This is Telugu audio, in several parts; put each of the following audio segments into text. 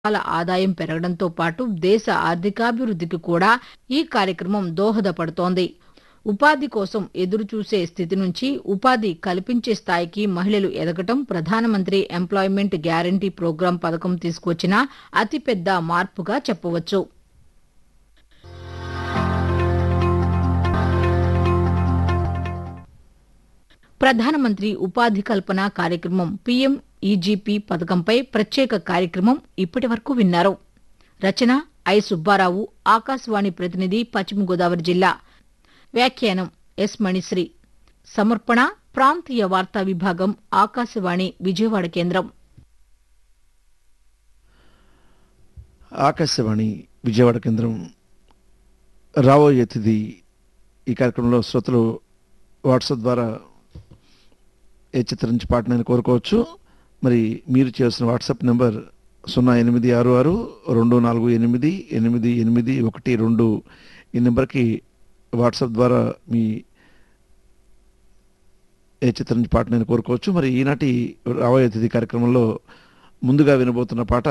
కుటుంబాల ఆదాయం పెరగడంతో పాటు దేశ ఆర్థికాభివృద్ధికి కూడా ఈ కార్యక్రమం దోహదపడుతోంది ఉపాధి కోసం ఎదురుచూసే స్థితి నుంచి ఉపాధి కల్పించే స్థాయికి మహిళలు ఎదగటం ప్రధానమంత్రి ఎంప్లాయ్మెంట్ గ్యారంటీ ప్రోగ్రాం పథకం తీసుకొచ్చిన అతిపెద్ద మార్పుగా చెప్పవచ్చు ప్రధానమంత్రి ఉపాధి కల్పన కార్యక్రమం పీఎం ఈజీపీ పథకంపై ప్రత్యేక కార్యక్రమం ఇప్పటి వరకు విన్నారు రచన ఐ సుబ్బారావు ఆకాశవాణి ప్రతినిధి పశ్చిమ గోదావరి జిల్లా వ్యాఖ్యానం ఎస్ మణిశ్రీ సమర్పణ ప్రాంతీయ వార్తా విభాగం ఆకాశవాణి విజయవాడ కేంద్రం ఆకాశవాణి విజయవాడ కేంద్రం రాబోయే తిథి ఈ కార్యక్రమంలో శ్రోతలు వాట్సాప్ ద్వారా ఏ చిత్రం నుంచి పాటనైనా కోరుకోవచ్చు మరి మీరు చేయాల్సిన వాట్సాప్ నెంబర్ సున్నా ఎనిమిది ఆరు ఆరు రెండు నాలుగు ఎనిమిది ఎనిమిది ఎనిమిది ఒకటి రెండు ఈ నెంబర్కి వాట్సాప్ ద్వారా మీ ఏ చిత్రం నుంచి పాటనైనా కోరుకోవచ్చు మరి ఈనాటి రాబోయే తిథి కార్యక్రమంలో ముందుగా వినబోతున్న పాట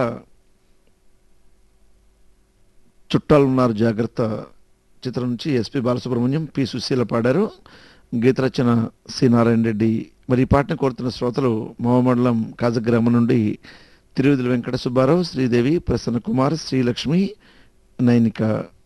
చుట్టాలున్నారు జాగ్రత్త చిత్రం నుంచి ఎస్పి బాలసుబ్రహ్మణ్యం పి సుశీల పాడారు గీత రచన సి నారాయణ రెడ్డి మరి ఈ పాటను కోరుతున్న శ్రోతలు మోహమండలం కాజగ్రామం నుండి తిరువిధుల వెంకట సుబ్బారావు శ్రీదేవి ప్రసన్న కుమార్ శ్రీలక్ష్మి నైనిక